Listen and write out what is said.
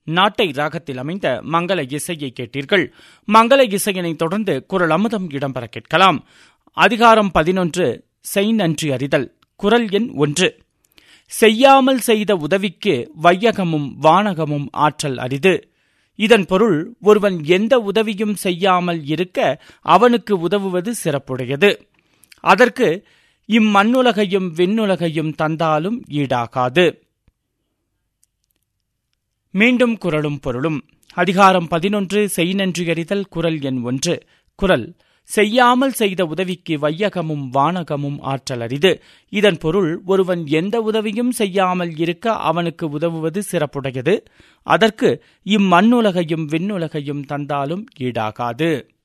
நாட்டை ராகத்தில் அமைந்த மங்கள இசையை கேட்டீர்கள் மங்கள இசையினை தொடர்ந்து குரல் அமுதம் இடம்பெற கேட்கலாம் அதிகாரம் பதினொன்று செய் நன்றி அறிதல் குரல் எண் ஒன்று செய்யாமல் செய்த உதவிக்கு வையகமும் வானகமும் ஆற்றல் அரிது இதன் பொருள் ஒருவன் எந்த உதவியும் செய்யாமல் இருக்க அவனுக்கு உதவுவது சிறப்புடையது அதற்கு இம்மண்ணுலகையும் விண்ணுலகையும் தந்தாலும் ஈடாகாது மீண்டும் குரலும் பொருளும் அதிகாரம் பதினொன்று செய் நன்றி அறிதல் குரல் எண் ஒன்று குரல் செய்யாமல் செய்த உதவிக்கு வையகமும் வானகமும் ஆற்றல் அரிது இதன் பொருள் ஒருவன் எந்த உதவியும் செய்யாமல் இருக்க அவனுக்கு உதவுவது சிறப்புடையது அதற்கு இம்மண்ணுலகையும் விண்ணுலகையும் தந்தாலும் ஈடாகாது